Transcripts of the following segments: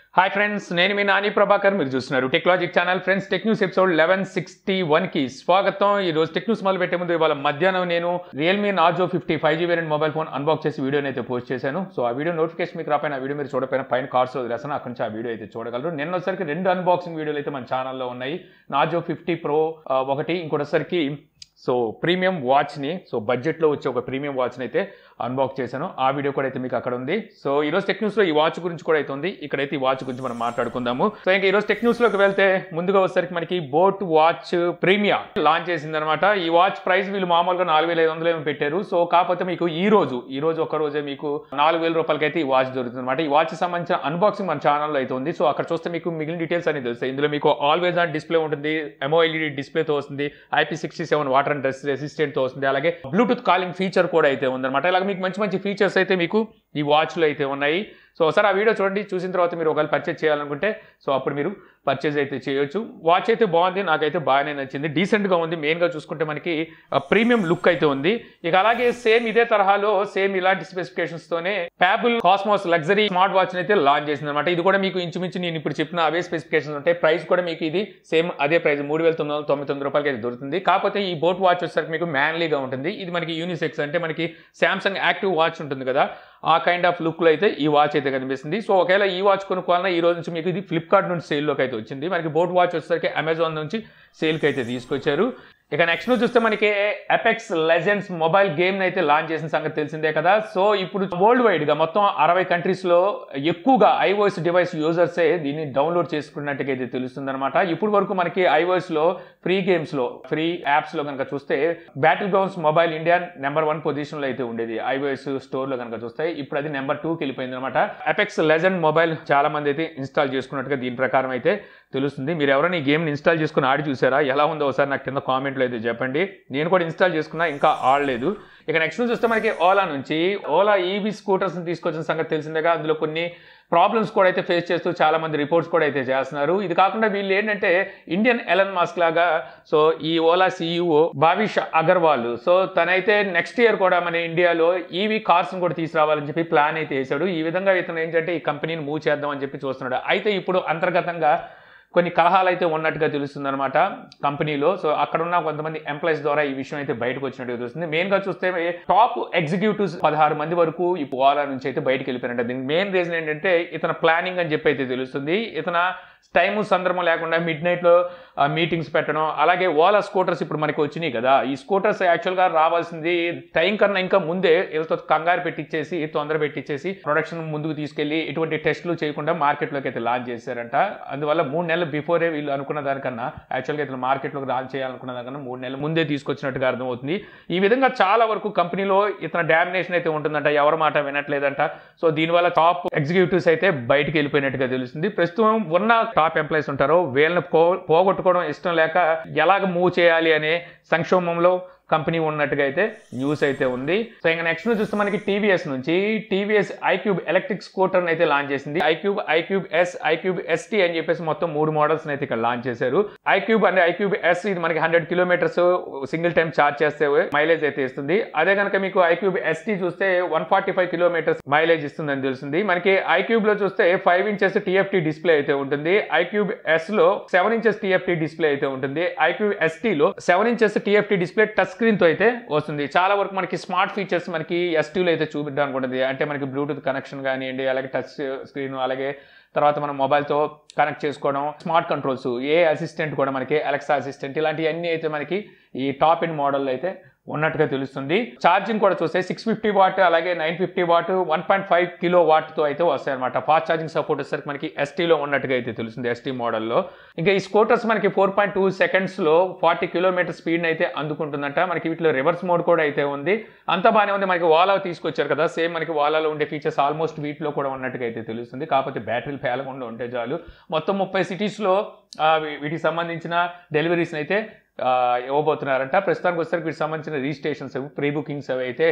hi friends నేను మీ నాని ప్రభాకర్ మీరు చూస్తున్నారు technologic channel friends tech news episode eleven sixty వన్కి స్వాగతం ఈ రోజు టెక్ న్యూస్ మొదలు పెట్టే ముందు ఇవాళ మధ్యాహ్నం నేను Realme Narzo fifty five G variant mobile phone unbox చేసి వీడియోని అయితే పోస్ట్ చేశాను సో ఆ వీడియో నోటిఫికేషన్ మీకు రాపైన ఆ వీడియో మీరు చూడకపోయిన పైన కార్డ్స్ వదిలేస్తాను అక్కడి నుంచి ఆ వీడియో అయితే చూడగలరు నిన్న వచ్చరికి రెండు అన్బాక్సింగ్ వీడియోలు అయితే మన ఛానల్లో ఉన్నాయి నార్జో ఫిఫ్టీ ప్రో ఒకటి ఇంకోటిసరికి సో ప్రీమియం వాచ్ని సో బడ్జెట్లో వచ్చే ఒక ప్రీమియం వాచ్ని అయితే అన్బాక్స్ చేశాను ఆ వీడియో కూడా అయితే మీకు అక్కడ ఉంది సో ఈ రోజు టెక్ న్యూస్లో ఈ వాచ్ గురించి కూడా అయితే ఉంది ఇక్కడైతే ఈ వాచ్ గురించి మనం మాట్లాడుకుందాము సో ఇంకా ఈ రోజు టెక్ న్యూస్లోకి వెళ్తే ముందుగా వచ్చేసరికి మనకి బోట్ వాచ్ ప్రీమియా లాంచ్ చేసింది అనమాట ఈ వాచ్ ప్రైస్ వీళ్ళు మామూలుగా నాలుగు వేల ఐదు వందలు ఏమో పెట్టారు సో కాకపోతే మీకు ఈ రోజు ఈ రోజు ఒక రోజే మీకు నాలుగు వేల రూపాయలకి అయితే ఈ వాచ్ దొరుకుతుంది అనమాట ఈ వాచ్ సంబంధించిన అన్బాక్సింగ్ మన ఛానల్లో అయితే ఉంది సో అక్కడ చూస్తే మీకు మిగిలిన డీటెయిల్స్ అనేది తెలుస్తాయి ఇందులో మీకు ఆల్వేస్ ఆన్ డిస్ప్లే ఉంటుంది ఎంఓఎల్ఈడి డిస్ప్లేతో వస్తుంది IP sixty seven water and dust రెసిస్టెంట్తో వస్తుంది అలాగే బ్లూటూత్ కాలింగ్ ఫీచర్ కూడా అయితే ఉందన్నమాట ఇలాగ మీకు మంచి మంచి ఫీచర్స్ అయితే మీకు ఈ వాచ్లో అయితే ఉన్నాయి సో ఒకసారి ఆ వీడియో చూడండి చూసిన తర్వాత మీరు ఒకవేళ పర్చేజ్ చేయాలనుకుంటే సో అప్పుడు మీరు పర్చేజ్ అయితే చేయొచ్చు వాచ్ అయితే బాగుంది నాకైతే బాగానే నచ్చింది డీసెంట్గా ఉంది మెయిన్గా చూసుకుంటే మనకి ప్రీమియం లుక్ అయితే ఉంది ఇక అలాగే సేమ్ ఇదే తరహాలో సేమ్ ఇలాంటి స్పెసిఫికేషన్స్తోనే Pebble Cosmos luxury smart watch అయితే లాంచ్ చేసింది అనమాట ఇది కూడా మీకు ఇంచుమించు నేను ఇప్పుడు చెప్పిన అవే స్పెసిఫికేషన్స్ ఉంటాయి ప్రైస్ కూడా మీకు ఇది సేమ్ అదే ప్రైస్ మూడు వేల తొమ్మిది వందల తొంభై తొమ్మిది రూపాయలకి అయితే దొరుకుతుంది కాకపోతే ఈ బోట్ వాచ్ వచ్చేసరికి మీకు మ్యాన్లీగా ఉంటుంది ఇది మనకి యూనిసెక్స్ అంటే మనకి శాంసంగ్ యాక్టివ్ వాచ్ ఉంటుంది కదా ఆ కైండ్ ఆఫ్ లుక్లో అయితే ఈ వాచ్ అయితే కనిపిస్తుంది సో ఒకవేళ ఈ వాచ్ కొనుక్కోవాలన్నా ఈ రోజు నుంచి మీకు ఇది ఫ్లిప్కార్ట్ నుంచి సేల్లోకి అయితే వచ్చింది మనకి బోట్ వాచ్ వచ్చేసరికి అమెజాన్ నుంచి సేల్కి అయితే తీసుకొచ్చారు ఇక నెక్స్ట్ నువ్వు చూస్తే మనకి ఎపెక్స్ లెజెండ్స్ మొబైల్ గేమ్ అయితే లాంచ్ చేసిన సంగతి తెలిసిందే కదా సో ఇప్పుడు వరల్డ్ వైడ్ గా మొత్తం అరవై కంట్రీస్ లో ఎక్కువగా ఐఓఎస్ డివైస్ యూజర్సే దీన్ని డౌన్లోడ్ చేసుకున్నట్టుగా అయితే తెలుస్తుంది అనమాట ఇప్పుడు వరకు మనకి ఐఓఎస్ లో ఫ్రీ గేమ్స్ లో ఫ్రీ యాప్స్ లో కనుక చూస్తే Battlegrounds mobile India number one position లో అయితే ఉండేది ఐఓఎస్ స్టోర్ లో కనుక చూస్తే ఇప్పుడు అది నెంబర్ టూ కి వెళ్ళిపోయింది అనమాట ఎపెక్స్ లెజెండ్ మొబైల్ చాలా మంది అయితే ఇన్స్టాల్ చేసుకున్నట్టుగా దీని ప్రకారం అయితే తెలుస్తుంది మీరు ఎవరైనా ఈ గేమ్ని ఇన్స్టాల్ చేసుకుని ఆడి చూసారా ఎలా ఉందో ఒకసారి నాకు కింద కామెంట్లో అయితే చెప్పండి నేను కూడా ఇన్స్టాల్ చేసుకున్నా ఇంకా ఆడలేదు ఇక నెక్స్ట్ చూస్తే మనకి ఓలా నుంచి ఓలా ఈవీ స్కూటర్స్ని తీసుకొచ్చిన సంగతి తెలిసిందేగా అందులో కొన్ని ప్రాబ్లమ్స్ కూడా అయితే ఫేస్ చేస్తూ చాలా మంది రిపోర్ట్స్ కూడా అయితే చేస్తున్నారు ఇది కాకుండా వీళ్ళు ఏంటంటే ఇండియన్ ఎలన్ మాస్క్ లాగా సో ఈ ఓలా సీఈఓ భావిష్ అగర్వాల్ సో తనైతే నెక్స్ట్ ఇయర్ కూడా మన ఇండియాలో ఈవీ కార్స్ కూడా తీసుకురావాలని చెప్పి ప్లాన్ అయితే వేశాడు ఈ విధంగా ఇతను ఏంటంటే ఈ కంపెనీని మూవ్ చేద్దాం అని చెప్పి చూస్తున్నాడు అయితే ఇప్పుడు అంతర్గతంగా కొన్ని కలహాలు అయితే ఉన్నట్టుగా తెలుస్తుంది అనమాట కంపెనీలో సో అక్కడ ఉన్న కొంతమంది ఎంప్లాయీస్ ద్వారా ఈ విషయం అయితే బయటకు వచ్చినట్టుగా తెలుస్తుంది మెయిన్ గా చూస్తే టాప్ ఎగ్జిక్యూటివ్స్ పదహారు మంది వరకు ఈ ఓలా నుంచి అయితే బయటకు వెళ్ళిపోయినట్టు దీనికి మెయిన్ రీజన్ ఏంటంటే ఇతన ప్లానింగ్ అని చెప్పి అయితే తెలుస్తుంది ఇతన టైం సందర్భం లేకుండా మిడ్ నైట్లో మీటింగ్స్ పెట్టడం అలాగే ఓలా స్కూటర్స్ ఇప్పుడు మనకి వచ్చినాయి కదా ఈ స్కూటర్స్ యాక్చువల్గా రావాల్సింది టైం కన్నా ఇంకా ముందే వీళ్ళతో కంగారు పెట్టించేసి తొందర పెట్టించేసి ప్రొడక్షన్ ముందుకు తీసుకెళ్లి ఇటువంటి టెస్టులు చేయకుండా మార్కెట్లోకి అయితే లాంచ్ చేశారంట అందువల్ల మూడు నెలలు బిఫోరే వీళ్ళు అనుకున్న దానికన్నా యాక్చువల్గా ఇతను మార్కెట్లోకి లాంచ్ చేయాలనుకున్న దానికన్నా మూడు నెలలు ముందే తీసుకొచ్చినట్టుగా అర్థమవుతుంది ఈ విధంగా చాలా వరకు కంపెనీలో ఇతను డామినేషన్ అయితే ఉంటుందంట ఎవరి మాట వినట్లేదంట సో దీనివల్ల టాప్ ఎగ్జిక్యూటివ్స్ అయితే బయటికి వెళ్ళిపోయినట్టుగా తెలుస్తుంది ప్రస్తుతం ఉన్న టాప్ ఎంప్లాయీస్ ఉంటారో వీళ్ళని పోగొట్టుకోవడం ఇష్టం లేక ఎలాగ మూవ్ చేయాలి అనే సంక్షోభంలో కంపెనీ ఉన్నట్టుగా అయితే న్యూస్ అయితే ఉంది సో ఇంకా నెక్స్ట్ చూస్తే మనకి టీవీఎస్ నుంచి టీవీఎస్ ఐక్యూబ్ ఎలక్ట్రిక్ స్కూటర్ అయితే లాంచ్ చేసింది iQube iQube S iQube ST అని చెప్పేసి మొత్తం మూడు మోడల్స్ అయితే ఇక్కడ లాంచ్ చేశారు ఐక్యూబ్ అంటే ఐక్యూబ్ ఎస్ ఇది మనకి hundred kilometres single time charge చేస్తే మైలేజ్ అయితే ఇస్తుంది అదే కనుక మీకు ఐక్యూబ్ ఎస్టీ చూస్తే one forty five kilometres mileage ఇస్తుందని తెలుస్తుంది మనకి ఐక్యూబ్ లో చూస్తే ఫైవ్ ఇంచెస్ టీఎఫ్టీ డిస్ప్లే అయితే ఉంటుంది ఐక్యూబ్ ఎస్ లో సెవెన్ ఇంచెస్ టీఎఫ్టీ డిస్ప్లే అయితే ఉంటుంది ఐక్యూబ్ ఎస్టీ లో seven inches TFT display touch స్క్రీన్తో అయితే వస్తుంది చాలా వరకు మనకి స్మార్ట్ ఫీచర్స్ మనకి ఎస్టీలో అయితే చూపించడానికి ఉంటుంది అంటే మనకి బ్లూటూత్ కనెక్షన్ కానివ్వండి అలాగే టచ్ స్క్రీన్ అలాగే తర్వాత మనం మొబైల్తో కనెక్ట్ చేసుకోవడం స్మార్ట్ కంట్రోల్స్ ఏ అసిస్టెంట్ కూడా మనకి అలెక్సా అసిస్టెంట్ ఇలాంటివన్నీ అయితే మనకి ఈ టాప్ ఇన్ మోడల్ అయితే ఉన్నట్టుగా తెలుస్తుంది ఛార్జింగ్ కూడా చూస్తే సిక్స్ ఫిఫ్టీ వాట్ అలాగే nine fifty watt one point five kilo వాట్తో అయితే వస్తాయి అనమాట ఫాస్ట్ ఛార్జింగ్ సపోర్ట్ వచ్చేసరికి మనకి ఎస్టీలో ఉన్నట్టుగా అయితే తెలుస్తుంది ఎస్టీ మోడల్లో ఇంకా ఈ స్కూటర్స్ మనకి ఫోర్ పాయింట్ టూ సెకండ్స్లో ఫార్టీ కిలోమీటర్ స్పీడ్ అయితే అందుకుంటుందంట మనకి వీటిలో రివర్స్ మోడ్ కూడా అయితే ఉంది అంత బాగానే ఉంది మనకి వాలా తీసుకొచ్చారు కదా సేమ్ మనకి వాలాలో ఉండే ఫీచర్స్ ఆల్మోస్ట్ వీటిలో కూడా ఉన్నట్టుగా అయితే తెలుస్తుంది కాకపోతే బ్యాటరీలు పేలకుండా ఉంటే చాలు మొత్తం ముప్పై సిటీస్లో వీటికి సంబంధించిన డెలివరీస్ని అయితే ఇవ్వబోతున్నారంట ప్రస్తుతానికి వచ్చేసరికి వీటికి సంబంధించిన రిజిస్ట్రేషన్స్ ప్రీ బుకింగ్స్ అవి అయితే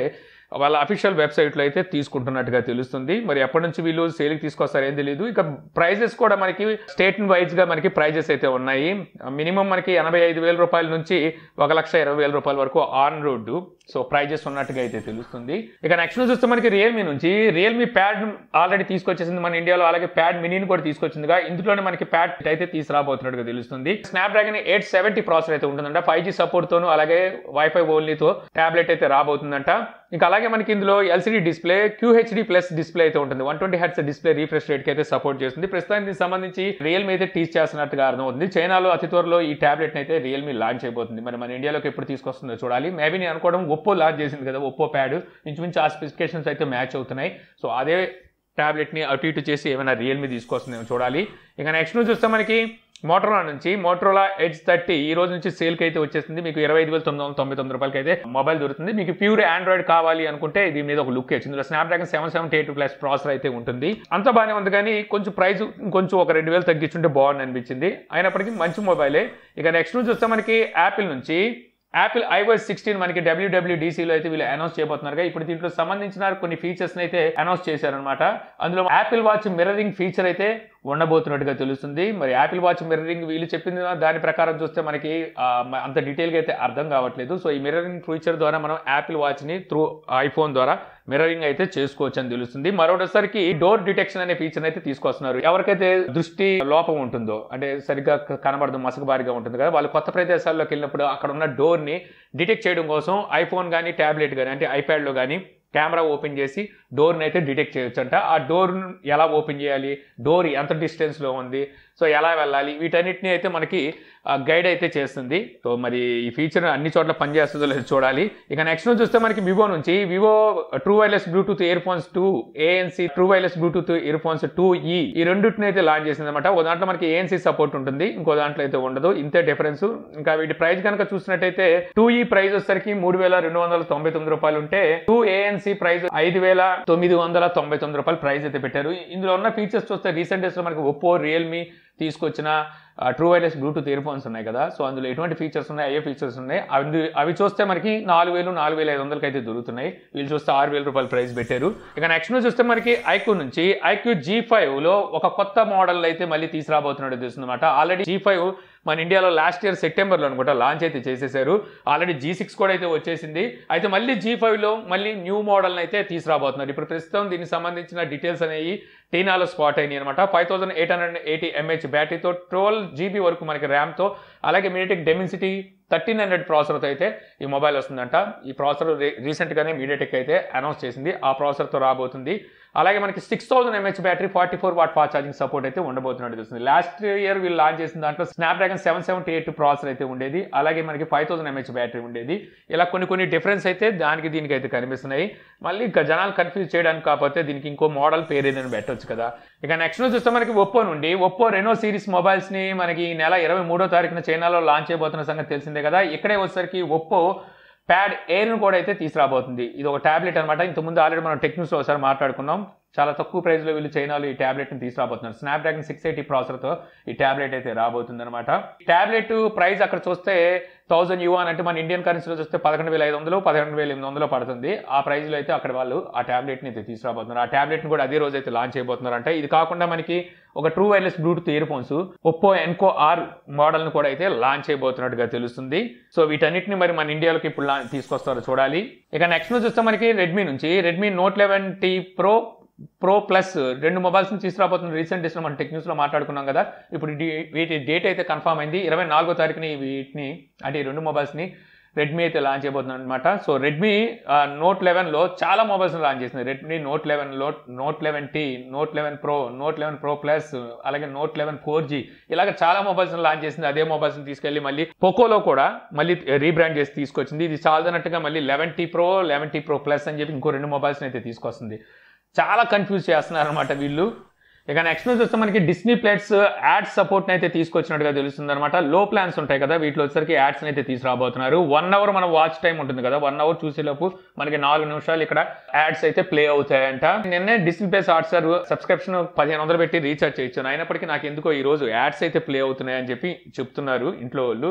వాళ్ళ అఫీషియల్ వెబ్సైట్లో అయితే తీసుకుంటున్నట్టుగా తెలుస్తుంది మరి ఎప్పటి నుంచి వీళ్ళు సేల్కి తీసుకొస్తారు ఏం తెలియదు ఇక ప్రైజెస్ కూడా మనకి స్టేట్ వైజ్గా మనకి ప్రైజెస్ అయితే ఉన్నాయి మినిమం మనకి ఎనభై ఐదు వేల రూపాయల నుంచి ఒక లక్ష ఇరవై వేల రూపాయల వరకు ఆన్ రోడ్డు సో ప్రైజెస్ ఉన్నట్టుగా అయితే తెలుస్తుంది ఇక నెక్స్ట్ చూస్తే మనకి రియల్మీ నుంచి రియల్మీ ప్యాడ్ ఆల్రెడీ తీసుకొచ్చేసింది మన ఇండియాలో అలాగే ప్యాడ్ మినీని కూడా తీసుకొచ్చిందిగా ఇందులోనే మనకి ప్యాడ్ అయితే తీసుకురాబోతున్నట్టుగా తెలుస్తుంది Snapdragon eight seventy processor అయితే ఉంటుందంట ఫైవ్ జీ సపోర్ట్ తోను అలాగే వైఫై ఓన్లీతో టాబ్లెట్ అయితే రాబోతుందంట ఇంకా అలాగే మనకి ఇందులో LCD display QHD plus display అయితే ఉంటుంది one twenty hertz display refresh rate కి అయితే సపోర్ట్ చేస్తుంది ప్రస్తుతానికి దీనికి సంబంధించి రియల్మీ అయితే టీచ్ చేస్తున్నట్టుగా అర్థమవుతుంది చైనాలో అతి త్వరలో ఈ టాబ్లెట్ అయితే రియల్మీ లాంచ్ అయిపోతుంది మరి మన ఇండియాలోకి ఎప్పుడు తీసుకొస్తుందో చూడాలి మేబీ నేను అనుకోవడం ఒప్పో లాంచ్ చేసింది కదా ఒప్పో ప్యాడ్ ఇంచుమించు ఆ స్పెసిఫికేషన్స్ అయితే మ్యాచ్ అవుతున్నాయి సో అదే టాబ్లెట్ని అటు ఇటు చేసి ఏమైనా రియల్మీ తీసుకొస్తుందేమో చూడాలి ఇక నెక్స్ట్ నుంచి చూస్తే మనకి మోటరోలా నుంచి మోటరోలా ఎడ్జ్ థర్టీ ఈ రోజు నుంచి సేల్కి అయితే వచ్చేస్తుంది మీకు ఇరవై ఐదు వేల తొమ్మిది వందల తొంభై తొమ్మిది రూపాయలకి అయితే మొబైల్ దొరుకుతుంది మీకు ప్యూర్ ఆండ్రాయిడ్ కావాలి అనుకుంటే దీని మీద ఒక లుక్ వచ్చింది ఇందులో Snapdragon seven seven eight plus processor అయితే ఉంటుంది అంత బాగానే ఉంది కానీ కొంచెం ప్రైస్ కొంచెం ఒక రెండు వేలు తగ్గించుంటే బాగుంది అనిపించింది అయినప్పటికీ మంచి మొబైలే ఇక నెక్స్ట్ నుంచి వస్తే మనకి యాపిల్ నుంచి యాపిల్ ఐఓఎస్ సిక్స్టీన్ మనకి డబ్ల్యూడబ్ల్యూడిసిలో అయితే వీళ్ళు అనౌన్స్ చేయబోతున్నారు ఇప్పుడు దీంట్లో సంబంధించిన కొన్ని ఫీచర్స్ అయితే అనౌన్స్ చేశారనమాట అందులో యాపిల్ వాచ్ మిర్రరింగ్ ఫీచర్ అయితే ఉండబోతున్నట్టుగా తెలుస్తుంది మరి యాపిల్ వాచ్ మిర్రరింగ్ వీళ్ళు చెప్పిన దాని ప్రకారం చూస్తే మనకి ఆ, మ- అంత డీటెయిల్గా అయితే అర్థం కావట్లేదు సో ఈ మిర్రరింగ్ ఫీచర్ ద్వారా మనం యాపిల్ వాచ్ని త్రూ ఐఫోన్ ద్వారా మిర్రరింగ్ అయితే చేసుకోవచ్చు అని తెలుస్తుంది మరొకసారికి డోర్ డిటెక్షన్ అనే ఫీచర్ అయితే తీసుకొస్తున్నారు ఎవరికైతే దృష్టి లోపం ఉంటుందో అంటే సరిగ్గా క- కనబడదు మసకబారిగా ఉంటుంది కదా వాళ్ళు కొత్త ప్రదేశాల్లోకి వెళ్ళినప్పుడు అక్కడ ఉన్న డోర్ని డిటెక్ట్ చేయడం కోసం ఐఫోన్ కానీ ట్యాబ్లెట్ కానీ అంటే ఐప్యాడ్లో కానీ కెమెరా ఓపెన్ చేసి డోర్ని అయితే డిటెక్ట్ చేయొచ్చు అంట ఆ డోర్ ఎలా ఓపెన్ చేయాలి డోర్ ఎంత డిస్టెన్స్లో ఉంది సో ఎలా వెళ్ళాలి వీటన్నిటిని అయితే మనకి గైడ్ అయితే చేస్తుంది సో మరి ఈ ఫీచర్ అన్ని చోట్ల పనిచేస్తుందో లేదో చూడాలి ఇక నెక్స్ట్ నుంచి చూస్తే మనకి వివో నుంచి Vivo true wireless Bluetooth earphones two ANC true wireless Bluetooth earphones two ఈ ఈ రెండింటిని అయితే లాంచ్ చేసింది అనమాట ఓ దాంట్లో మనకి ఏఎన్సీ సపోర్ట్ ఉంటుంది ఇంకో దాంట్లో అయితే ఉండదు ఇంతే డిఫరెన్స్ ఇంకా వీటి ప్రైస్ కనుక చూసినట్టయితే టూ ఈ ప్రైస్ వచ్చేసరికి మూడు వేల రెండు వందల తొంభై తొమ్మిది రూపాయలు ఉంటే టూ ఏఎన్సీ ప్రైస్ ఐదు వేల తొమ్మిది వందల తొంభై తొమ్మిది రూపాయలు ప్రైస్ అయితే పెట్టారు ఇందులో ఉన్న ఫీచర్స్ చూస్తే రీసెంట్ డేస్లో మనకి ఒప్పో రియల్మీ తీసుకొచ్చిన true wireless Bluetooth earphones ఉన్నాయి కదా సో అందులో ఎటువంటి ఫీచర్స్ ఉన్నాయి ఏ ఫీచర్స్ ఉన్నాయి అవి అవి చూస్తే మనకి నాలుగు వేలు నాలుగు వేల ఐదు వందలకి అయితే దొరుకుతున్నాయి వీళ్ళు చూస్తే ఆరు వేల రూపాయల ప్రైస్ పెట్టారు ఇక నెక్స్ట్ నుంచి చూస్తే మనకి ఐక్యూ నుంచి ఐక్యూ జీ లో ఒక కొత్త మోడల్ అయితే మళ్ళీ తీసుకురాబోతున్నట్టు తెలుస్తుందన్నమాట ఆల్రెడీ జీ ఫైవ్ మన ఇండియాలో లాస్ట్ ఇయర్ సెప్టెంబర్లో అనుకుంటా లాంచ్ అయితే చేసేసారు ఆల్రెడీ జీ సిక్స్ కూడా అయితే వచ్చేసింది అయితే మళ్ళీ జీ లో మళ్ళీ న్యూ మోడల్ అయితే తీసుకురాబోతున్నారు ఇప్పుడు ప్రస్తుతం దీనికి సంబంధించిన డీటెయిల్స్ అనేవి టీనాలో స్పాట్ అయినాయి అనమాట five thousand eight hundred eighty mAh బ్యాటరీతో ట్వెల్వ్ జీబీ వరకు మనకి ర్యామ్తో అలాగే మీడియాటెక్ డెమిన్సిటీ థర్టీన్ హండ్రెడ్ ప్రాసెసర్తో అయితే ఈ మొబైల్ వస్తుందంట ఈ ప్రాసెసర్ రీసెంట్గానే మీడియాటెక్ అయితే అనౌన్స్ చేసింది ఆ ప్రాసెసర్తో రాబోతుంది అలాగే మనకి six thousand mAh battery forty four watt fast charging support అయితే ఉండబోతున్నట్టు తెలుస్తుంది లాస్ట్ ఇయర్ వీళ్ళు లాంచ్ చేసిన దాంట్లో Snapdragon seven seventy eight processor అయితే ఉండేది అలాగే మనకి ఫైవ్ థౌసండ్ ఎంహెచ్ బ్యాటరీ ఉండేది ఇలా కొన్ని కొన్ని డిఫరెన్స్ అయితే దానికి దీనికి అయితే కనిపిస్తున్నాయి మళ్ళీ ఇంకా జనాలు కన్ఫ్యూజ్ చేయడానికి కాకపోతే దీనికి ఇంకో మోడల్ పేరు ఏదైనా పెట్టొచ్చు కదా ఇక నెక్స్ట్ చూస్తే మనకి ఒప్పో నుండి ఒప్పో రెనో సిరీస్ మొబైల్స్ ని మనకి ఈ నెల ఇరవై మూడో తారీఖున చైనాలో లాంచ్ చేయబోతున్న సంగతి తెలిసిందే కదా ఇక్కడే వచ్చేసరికి ఒప్పో ప్యాడ్ ఎయిర్ను కూడా అయితే తీసుకురాబోతుంది ఇది ఒక ట్యాబ్లెట్ అనమాట ఇంతకుముందు ఆల్రెడీ మనం టెక్నిక్స్లో ఒకసారి మాట్లాడుకున్నాం చాలా తక్కువ ప్రైస్లో వీళ్ళు చైనాలో ఈ ట్యాబ్లెట్ని తీసుకురాబోతున్నారు స్నాప్ డ్రాగన్ సిక్స్ ఎయిటీ ప్రాసెసర్తో ఈ ట్యాబ్లెట్ అయితే రాబోతుంది అనమాట ట్యాబ్లెట్ ప్రైస్ అక్కడ చూస్తే థౌసండ్ యువాన్ అంటే మన ఇండియన్ కరెన్సీలో చూస్తే పదకొండు వేల ఐదు వందలు పదకొండు వేల ఎనిమిది వందలు పడుతుంది ఆ ప్రైస్లో అయితే అక్కడ వాళ్ళు ఆ ట్యాబ్లెట్ని అయితే తీసుకురాబోతున్నారు ఆ ట్యాబ్లెట్ని కూడా అదే రోజు అయితే లాంచ్ చేయబోతున్నారు అంటే ఇది కాకుండా మనకి ఒక true wireless Bluetooth earphones Oppo Enco R మోడల్ని కూడా అయితే లాంచ్ చేయబోతున్నట్టుగా తెలుస్తుంది సో వీటన్నిటిని మరి మన ఇండియాలోకి ఇప్పుడు లా- తీసుకొస్తారో చూడాలి ఇక నెక్స్ట్ చూస్తే మనకి రెడ్మీ నుంచి Redmi Note eleven T Pro Pro Plus రెండు మొబైల్స్ ని తీసుకురాబోతున్న రీసెంట్ డేస్లో మనం టెక్ న్యూస్లో మాట్లాడుకున్నాం కదా ఇప్పుడు డి- వీటి డేట్ అయితే కన్ఫర్మ్ అయింది ఇరవై నాలుగో తారీఖుని వీటిని అంటే ఈ రెండు మొబైల్స్ని రెడ్మీ అయితే లాంచ్ చేయబోతున్నాం అనమాట సో రెడ్మీ నోట్ లెవెన్లో చాలా మొబైల్స్ లాంచ్ చేసింది రెడ్మీ నోట్ లెవెన్లో Note eleven T Note eleven Pro Note eleven Pro Plus అలాగే నోట్ లెవెన్ ఫోర్ జీ ఇలాగ చాలా మొబైల్స్ లాంచ్ చేసింది అదే మొబైల్స్ తీసుకెళ్లి మళ్ళీ పోకోలో కూడా మళ్ళీ రీబ్రాండ్ చేసి తీసుకొచ్చింది ఇది చాలదన్నట్టుగా మళ్ళీ eleven T Pro eleven T Pro Plus అని చెప్పి ఇంకో రెండు మొబైల్స్ అయితే తీసుకొస్తుంది చాలా కన్ఫ్యూజ్ చేస్తున్నారు అనమాట వీళ్ళు ఇక నెక్స్ట్ నుంచి వస్తే మనకి డిస్నీ ప్లేట్స్ యాడ్స్ సపోర్ట్ అయితే తీసుకొచ్చినట్టుగా తెలుస్తుంది అనమాట లో ప్లాన్స్ ఉంటాయి కదా వీటిలో వచ్చేసరికి యాడ్స్ అయితే తీసుకురాబోతున్నారు వన్ అవర్ మన వాచ్ టైం ఉంటుంది కదా వన్ అవర్ చూసేలోపు మనకి నాలుగు నిమిషాలు ఇక్కడ యాడ్స్ అయితే ప్లే అవుతాయంట నిన్నే డిస్నీ ప్లేస్ హాట్స్టార్ సబ్స్క్రిప్షన్ పదిహేను వందలు పెట్టి రీఛార్జ్ చేయొచ్చు అయినప్పటికీ నాకు ఎందుకో ఈ రోజు యాడ్స్ అయితే ప్లే అవుతున్నాయని చెప్పి చెప్తున్నారు ఇంట్లో వాళ్ళు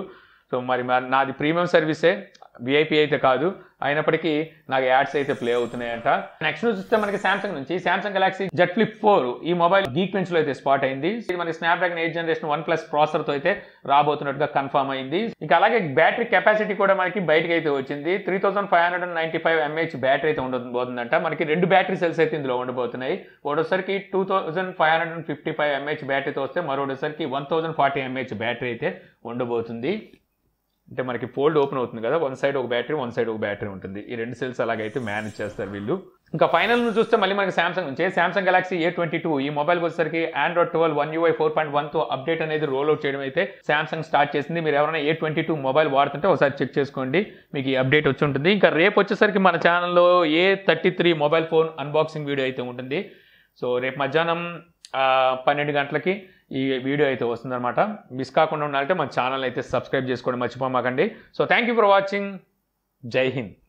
సో మరి మా- నాది ప్రీమియం సర్వీసే విఐపి అయితే కాదు అయినప్పటికీ నాకు యాడ్స్ అయితే ప్లే అవుతున్నాయంట నెక్స్ట్ చూస్తే మనకి సామ్సంగ్ నుంచి Samsung Galaxy Z Flip four ఈ మొబైల్ గీక్ బెంచ్ లో అయితే స్పాట్ అయింది ఇది మనకి Snapdragon eight generation one plus processor తో అయితే రాబోతున్నట్టుగా కన్ఫర్మ్ అయింది ఇంకా అలాగే బ్యాటరీ కెపాసిటీ కూడా మనకి బయటకి అయితే వచ్చింది three thousand five hundred and ninety five mAh battery అయితే ఉండబోతుందంట మనకి రెండు బ్యాటరీ సెల్స్ అయితే ఇందులో ఉండబోతున్నాయి ఒకటోసరికి two thousand five hundred and fifty five mAh బ్యాటరీతో వస్తే మరొకటిసరికి one thousand forty mAh battery అయితే ఉండబోతుంది అంటే మనకి ఫోల్డ్ ఓపెన్ అవుతుంది కదా వన్ సైడ్ ఒక బ్యాటరీ వన్ సైడ్ ఒక బ్యాటరీ ఉంటుంది ఈ రెండు సెల్స్ అలాగైతే మేనేజ్ చేస్తారు వీళ్ళు ఇంకా ఫైనల్ ను చూస్తే మళ్ళీ మనకి సామ్సంగ్ నుంచి Samsung Galaxy A twenty two ఈ మొబైల్ వచ్చేసరికి Android twelve One UI four point one తో అప్డేట్ అనేది రోల్ అవుట్ చేయడం అయితే సామ్సంగ్ స్టార్ట్ చేసింది మీరు ఎవరైనా ఏ ట్వంటీ టూ మొబైల్ వాడుతుంటే ఒకసారి చెక్ చేసుకోండి మీకు ఈ అప్డేట్ వచ్చి ఉంటుంది ఇంకా రేపు వచ్చేసరికి మన ఛానల్లో A thirty three mobile phone unboxing video అయితే ఉంటుంది సో రేపు మధ్యాహ్నం ఆ, పన్నెండు గంటలకి ఈ వీడియో అయితే వస్తుందన్నమాట మిస్ కాకుండా ఉండాలంటే మన ఛానల్ అయితే సబ్స్క్రైబ్ చేసుకోవడం మర్చిపోమాకండి so thank you for watching జై హింద్